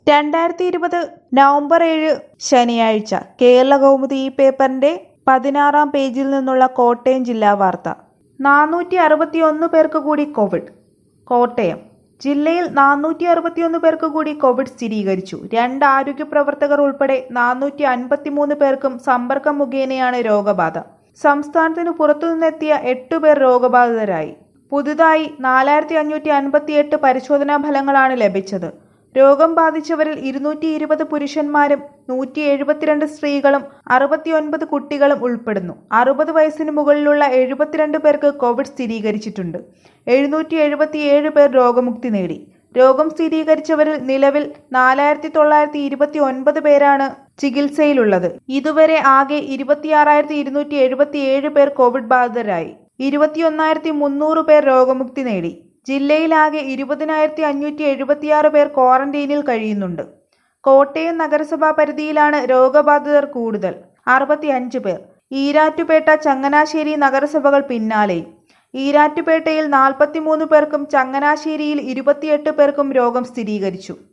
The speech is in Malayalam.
രണ്ടായിരത്തി ഇരുപത് നവംബർ ഏഴ് ശനിയാഴ്ച കേരള കൗമുദി ഈ പേപ്പറിന്റെ പതിനാറാം പേജിൽ നിന്നുള്ള കോട്ടയം ജില്ലാ വാർത്ത നാനൂറ്റി അറുപത്തിയൊന്ന് പേർക്ക് കൂടി കോവിഡ് കോട്ടയം ജില്ലയിൽ നാനൂറ്റി അറുപത്തിയൊന്ന് പേർക്ക് കൂടി കോവിഡ് സ്ഥിരീകരിച്ചു രണ്ട് ആരോഗ്യ പ്രവർത്തകർ ഉൾപ്പെടെ നാനൂറ്റി അൻപത്തിമൂന്ന് പേർക്കും സമ്പർക്കം മുഖേനയാണ് രോഗബാധ സംസ്ഥാനത്തിന് പുറത്തുനിന്നെത്തിയ എട്ട് പേർ രോഗബാധിതരായി പുതുതായി നാലായിരത്തി അഞ്ഞൂറ്റി അൻപത്തിയെട്ട് പരിശോധനാ ഫലങ്ങളാണ് ലഭിച്ചത് രോഗം ബാധിച്ചവരിൽ ഇരുന്നൂറ്റി ഇരുപത് പുരുഷന്മാരും നൂറ്റി എഴുപത്തിരണ്ട് സ്ത്രീകളും അറുപത്തിയൊൻപത് കുട്ടികളും ഉൾപ്പെടുന്നു അറുപത് വയസ്സിന് മുകളിലുള്ള എഴുപത്തിരണ്ട് പേർക്ക് കോവിഡ് സ്ഥിരീകരിച്ചിട്ടുണ്ട് എഴുന്നൂറ്റി എഴുപത്തിയേഴ് പേർ രോഗമുക്തി നേടി രോഗം സ്ഥിരീകരിച്ചവരിൽ നിലവിൽ നാലായിരത്തി തൊള്ളായിരത്തി ഇരുപത്തി ഒൻപത് പേരാണ് ചികിത്സയിലുള്ളത് ഇതുവരെ ആകെ ഇരുപത്തിയാറായിരത്തി ഇരുന്നൂറ്റി എഴുപത്തിയേഴ് പേർ കോവിഡ് ബാധിതരായി ഇരുപത്തിയൊന്നായിരത്തി മുന്നൂറ് പേർ രോഗമുക്തി നേടി ജില്ലയിലാകെ ഇരുപതിനായിരത്തി അഞ്ഞൂറ്റി എഴുപത്തിയാറ് പേർ ക്വാറന്റൈനിൽ കഴിയുന്നുണ്ട് കോട്ടയം നഗരസഭാ പരിധിയിലാണ് രോഗബാധിതർ കൂടുതൽ അറുപത്തിയഞ്ച് പേർ ഈരാറ്റുപേട്ട ചങ്ങനാശ്ശേരി നഗരസഭകൾ പിന്നാലെയും ഈരാറ്റുപേട്ടയിൽ നാൽപ്പത്തിമൂന്ന് പേർക്കും ചങ്ങനാശ്ശേരിയിൽ ഇരുപത്തിയെട്ട് പേർക്കും രോഗം സ്ഥിരീകരിച്ചു